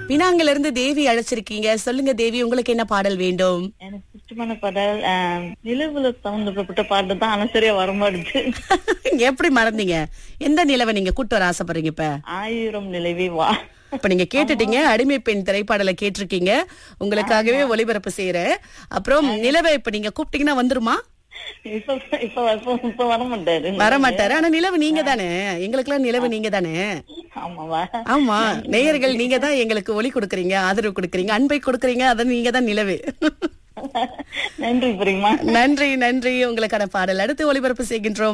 பினாங்கில இருந்து தேவி அழைச்சிருக்கீங்க சொல்லுங்க தேவி உங்களுக்கு என்ன பாடல் வேண்டும் எனக்கு பிடிச்சமான பாடல் ஆஹ், நிலவுல சம்பந்தப்பட்ட பாட்டு தான் ஆனா சரியா வரமாடுது எப்படி மறந்தீங்க எந்த நிலவை நீங்க கூட்டு வர ஆசைப்படுறீங்க இப்ப ஆயிரம் நிலவே வா இப்ப நீங்க கேட்டுட்டீங்க அடிமை பெண் திரைப்பாடலை கேட்டிருக்கீங்க உங்களுக்காகவே ஒளிபரப்பு செய்யறேன் அப்புறம் நிலவை இப்ப நீங்க கூப்பிட்டீங்கன்னா வந்துருமா இப்ப இப்ப இப்ப இப்ப வர மாட்டாரு வர மாட்டாரு ஆனா நிலவு நீங்க தானே எங்களுக்கெல்லாம் நிலவு நீங்க தானே ஆமாவா ஆமா நேயர்கள் நீங்க தான் எங்களுக்கு ஒளி கொடுக்கறீங்க ஆதரவு கொடுக்கறீங்க அன்பை கொடுக்கறீங்க அதை நீங்க தான் நிலவு நன்றி பிரியமா நன்றி நன்றி உங்களுக்கான பாடல் அடுத்து ஒளிபரப்பு செய்கின்றோம்